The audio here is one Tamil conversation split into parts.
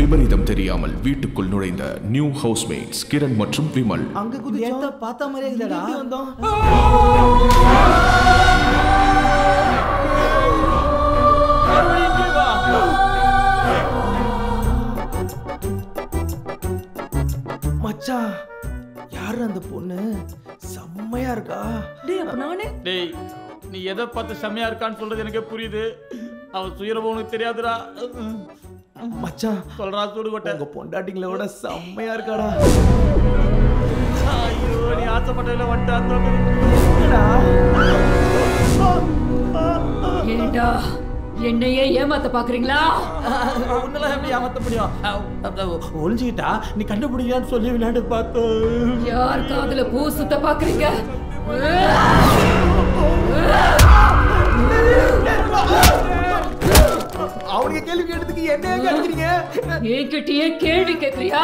விபரீதம் தெரியாமல் வீட்டுக்குள் நுழைந்த நியூ ஹவுஸ்மேட்ஸ் கிரண் மற்றும் விமல் அங்க குதிச்சா பார்த்த மாதிரியே இருக்குடா வந்தோம் மச்சான் யாரு அந்த பொண்ணு செம்மையா இருக்கா டேய் அப்ப நானே டேய் நீ எதை பார்த்து செம்மையா இருக்கான்னு சொல்றது எனக்கு புரியுது அவன் சுயரவம் உனக்கு தெரியாதுடா மச்சான் சொல்றா சூடு கொட்டை உங்க பொண்டாட்டிங்களை விட செம்மையா இருக்காடா ஐயோ நீ ஆசைப்பட்டதுல வந்துட்டு ஏண்டா என்னையே ஏமாத்த பாக்குறீங்களா உன்னெல்லாம் எப்படி ஏமாத்த முடியும் அஹ், அஹ், ஒளிஞ்சுக்கிட்டா நீ கண்டுபிடிக்கலான்னு சொல்லி விளையாண்டு பார்த்தோம் யார் காதுல பூ சுத்த பாக்குறீங்க அவனுக்கு கேள்வி கேட்டதுக்கு என்ன கேட்கிறீங்க என்கிட்டயே கேள்வி கேக்குறியா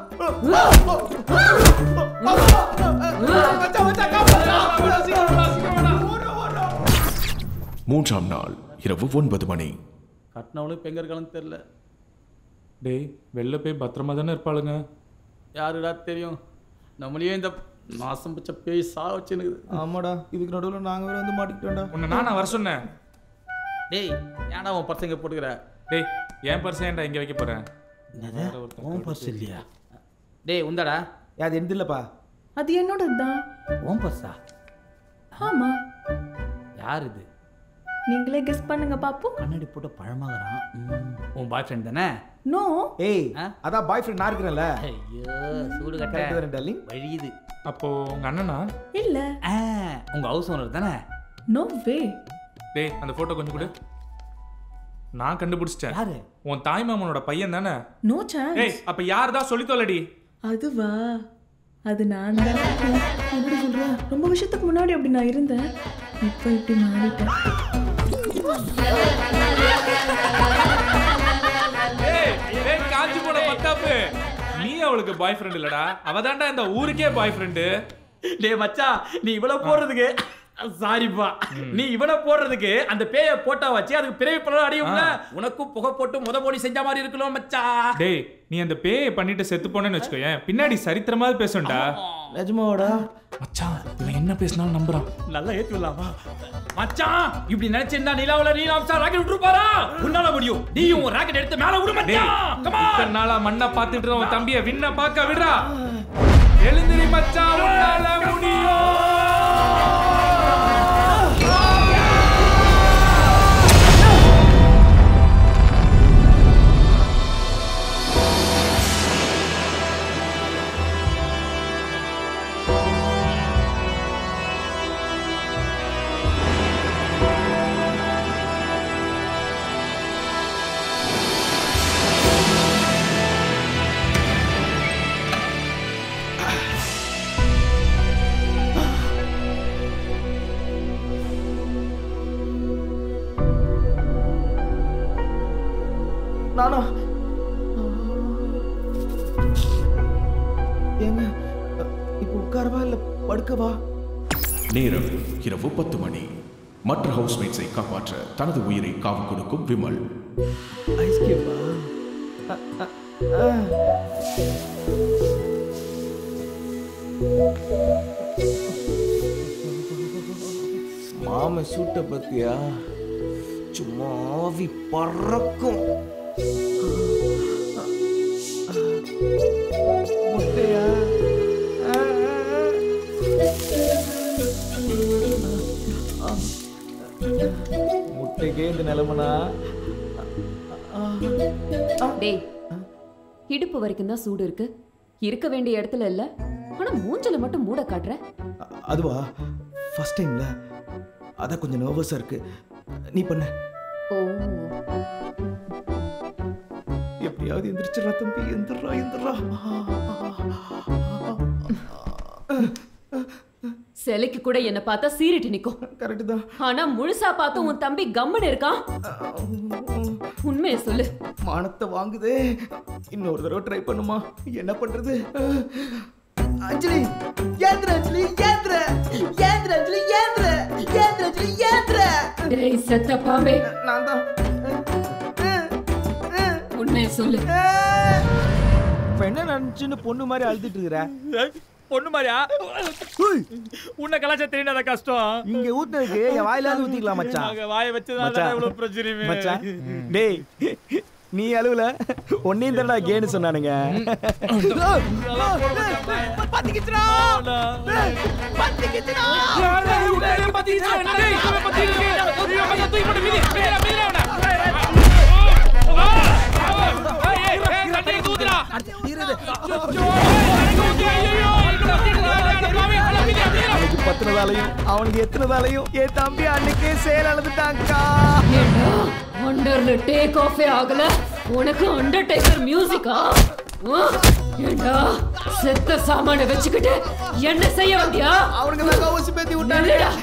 மூன்றாம் நாள் இரவு ஒன்பது மணி கட்டினவளும் இப்போ எங்க இருக்கான்னு தெரியல டேய் வெளில போய் பத்திரமா தானே இருப்பாளுங்க யாருடா தெரியும் நம்மளையும் இந்த மாசம் பச்ச பேய் சா வச்சுனுக்குது ஆமாடா இதுக்கு நடுவுல நாங்க வேற வந்து மாட்டிக்கிட்டோம்டா உன்னை நானா வர சொன்னேன் டேய் ஏன்டா உன் பசங்க போட்டுக்கிற டேய் என் பர்ஸ் ஏன்டா இங்க வைக்க போறேன் என்னது உன் பர்ஸ் இல்லையா டேய் உந்தாடா அது எந்த இல்லப்பா அது என்னோடது தான் உன் பர்ஸா ஆமா யார் இது நீங்களே கெஸ் பண்ணுங்க பாப்போம் கண்ணாடி போட்ட பழமாகறான் ம், உன் பாய் ஃப்ரெண்ட் தானே நோ ஏய் ஆ? அதான் பாய் ஃப்ரெண்ட் நான் இருக்கிறேன்ல ஐயோ சூடு கரெக்ட் கட்ட தானே டார்லிங் வழியுது அப்போ உங்க அண்ணனா இல்ல ஆ, உங்க ஹவுஸ் ஓனர் தானே நோ வே டேய் அந்த போட்டோ கொஞ்சம் கொடு நான் கண்டுபிடிச்சிட்டேன் யாரு உன் தாய் மாமனோட பையன் தானே நோ சான்ஸ் ஏய் அப்ப யார் தான் சொல்லி தொலைடி அதுவா அது நான் தான் எப்படி சொல்றேன் ரொம்ப வருஷத்துக்கு முன்னாடி அப்படி நான் இருந்தேன் இப்போ இப்படி மாறிட்டேன் ஏய் ஏய் காஞ்சி போன பத்தாப்பு நீ அவளுக்கு பாய் ஃப்ரெண்ட் இல்லடா அவ தான்டா இந்த ஊருக்கே பாய் ஃப்ரெண்டு டேய் மச்சான் நீ இவ்வளவு போடுறதுக்கு சாரிப்பா நீ இவனை போடுறதுக்கு அந்த பேய போட்டா வச்சு அதுக்கு பிறவி பலன் அடையும்ல உனக்கும் புகை போட்டு முத போடி செஞ்ச மாதிரி இருக்கலாம் மச்சான் டேய் நீ அந்த பேயை பண்ணிட்டு செத்து போனேன்னு வச்சுக்கோயேன் பின்னாடி சரித்திரமாவது பேசும்டா நிஜமாவாடா மச்சான் இவன் என்ன பேசினாலும் நம்புறான் நல்லா ஏத்தி விடலாமா மச்சான் இப்படி நினைச்சிருந்தா நிலாவுல நீலாம்சா ராக்கெட் விட்டுருப்பாரா உன்னால முடியும் நீயும் ஒரு ராக்கெட் எடுத்து மேல விடு டேய் மச்சான் Come on. இத்தனை நாளா மண்ணை பார்த்துட்டு இருந்த உன் தம்பிய விண்ண பார்க்க விடுறா எழுந்திரி மச்சான் உன்னால முடியும் நானா ஏங்க இப்போ உட்காரவா இல்ல படுக்கவா நேரம் இரவு பத்து மணி மற்ற ஹவுஸ்மேட்ஸை காப்பாற்ற தனது உயிரை காவு கொடுக்கும் விமல் ஐஸ் கேப்பா மாம சூட்ட பத்தியா சும்மா ஆவி பறக்கும் முட்டையா முட்டைக்கே இந்த நிலைமனா டேய் இடுப்பு வரைக்கும் தான் சூடு இருக்கு இருக்க வேண்டிய இடத்துல இல்ல ஆனா மூஞ்சல மட்டும் மூட காட்டுற அ- அதுவா ஃபர்ஸ்ட் டைம்ல அதான் கொஞ்சம் நர்வஸா இருக்கு நீ பண்ண ஓ எப்படியாவது எந்திரிச்சிடறா தம்பி எந்திரா எந்திரா சிலைக்கு கூட என்ன பார்த்தா சீரிட்டு நிக்கும் கரெக்ட் தான் ஆனா முழுசா பார்த்து உன் தம்பி கம்முன்னு இருக்கான் உண்மையை சொல்லு மானத்தை வாங்குதே இன்னொரு தடவை ட்ரை பண்ணுமா என்ன பண்றது அஞ்சலி ஏந்திர அஞ்சலி ஏந்திர ஏந்திர அஞ்சலி ஏந்திர ஏந்திர அஞ்சலி ஏந்திர டேய் செத்த பாம்பே நான் தான் உண்மையை சொல்லு இப்ப என்ன நினைச்சுன்னு பொண்ணு மாதிரி அழுதுட்டு இருக்கிற பொண்ணு மாதிரியா உன்னை கலாச்சா தெரியாத கஷ்டம் இங்க ஊத்துனதுக்கு என் வாயிலாவது ஊத்திக்கலாம் மச்சான் நாங்க வாயை வச்சதால மச்சான். இவ்வளவு பிரச்சனையுமே மச்சான் டேய் நீ அழுவுல உன்னையும் தடா கேன்னு சொன்னானுங்க பாத்திக்கிச்சுடா பாத்திக்கிச்சுடா அவனுக்கு பத்துனதாலையும் அவனுக்கு எத்தனதாலையும் என் தம்பி அன்னைக்கே செயல் அழுதுட்டாங்கக்கா ஏண்டா அண்டர்ல டேக் ஆஃபே ஆகல உனக்கு அண்டர்டேக்கர் மியூசிக்கா ஏண்டா செத்த சாமான வச்சுக்கிட்டு என்ன செய்ய வந்தியா அவனுக்கு தான் கவுசி பேத்தி விட்டாங்க நில்லுடா.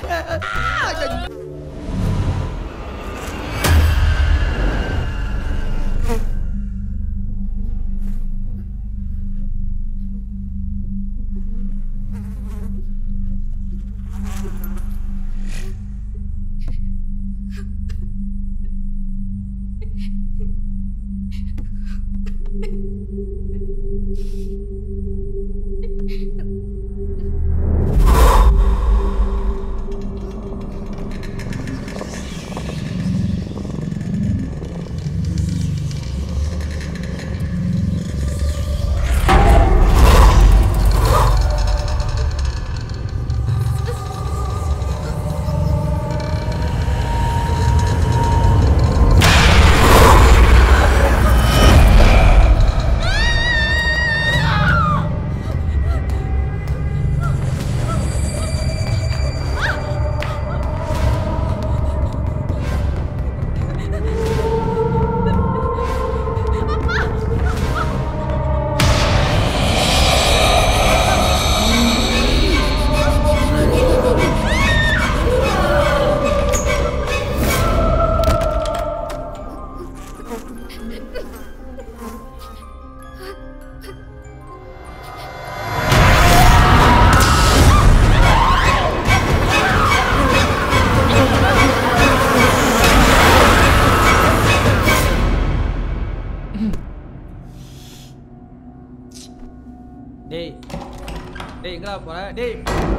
டேய் டேய் எங்கடா போற டேய்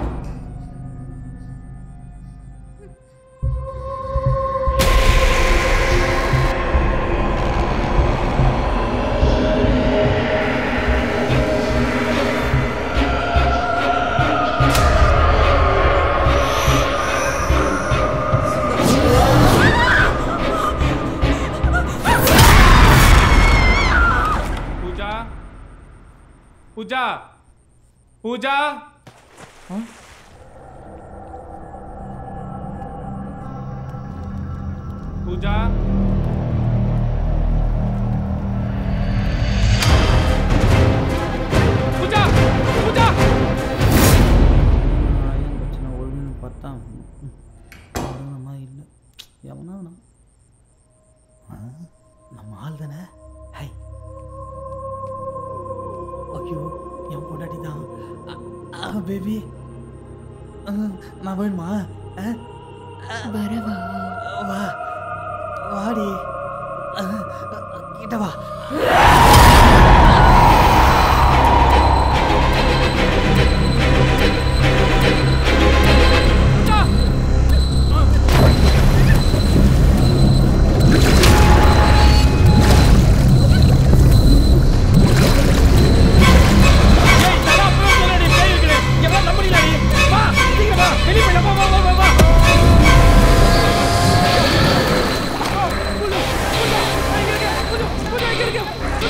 பூஜா பூஜா பூஜா பூஜா பூஜா பூஜா ஏன் பிரச்சனை ஒழுங்குன்னு பார்த்தா ஒழுங்கமா இல்லை எவனா அவனா? ஆ நம்ம ஆள் தானே ஹை ஐயோ என் பொண்டாட்டி தான் பேபி நான் வேணுமா ஆ? வரவா வா வாடி ஆ, கிட்ட வா பூஜா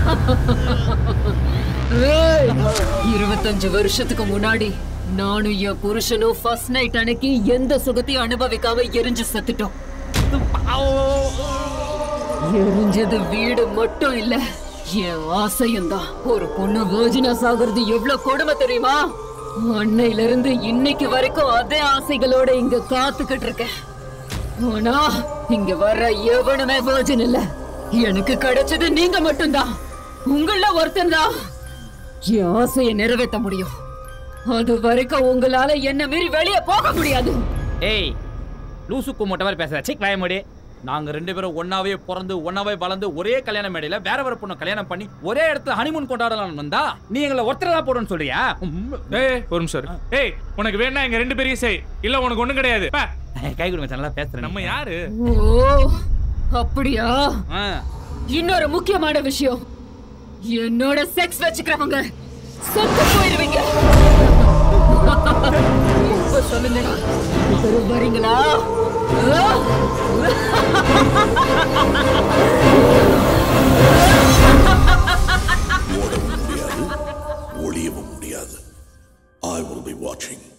ஏய், இருபத்தஞ்சு வருஷத்துக்கு முன்னாடி நானும் என் புருஷனும் ஃபர்ஸ்ட் நைட் அன்னைக்கு எந்த சுகத்தையும் அனுபவிக்காம எரிஞ்சு செத்துட்டோம் எரிஞ்சது வீடு மட்டும் இல்ல என் ஆசையும் தான் ஒரு பொண்ணு வேர்ஜினா சாகுறது எவ்வளவு கொடுமை தெரியுமா அன்னையில இருந்து இன்னைக்கு வரைக்கும் அதே ஆசைகளோட இங்க காத்துக்கிட்டு இருக்கேன் ஆனா இங்க வர்ற எவனுமே வேர்ஜின் இல்ல எனக்கு கிடைச்சது நீங்க மட்டும்தான் உங்கள ஒருத்தன் தான் என் ஆசையை நிறைவேற்ற முடியும் அது வரைக்கும் உங்களால என்ன மீறி வெளியே போக முடியாது ஏய் லூசுக்கு மூட்டை மாதிரி பேசுற சிக் வாயமடி நாங்க ரெண்டு பேரும் ஒன்னாவே பிறந்து ஒன்னாவே வளர்ந்து ஒரே கல்யாண மேடையில வேற வேற பொண்ணு கல்யாணம் பண்ணி ஒரே இடத்துல ஹனிமூன் கொண்டாடலாம் வந்தா நீ எங்களை ஒருத்தரா போடுன்னு சொல்றியா உம். ஏய் ஒரு நிமிஷம் இரு. ஏய் உனக்கு வேணா எங்க ரெண்டு பேரையும் செய் இல்ல உனக்கு ஒண்ணும் கிடையாது பா. கை கொடுங்க நல்லா பேசுறேன் நம்ம யாரு ஓ அப்படியா ஆ. இன்னொரு முக்கியமான விஷயம் என்னோட செக்ஸ் வச்சுக்கிறவங்க செத்து போயிருவீங்க இப்ப சொல்லுங்க இப்ப வரீங்களா ஆ? ஓடவும் முடியாது ஒளியவும் முடியாது ஐ will be watching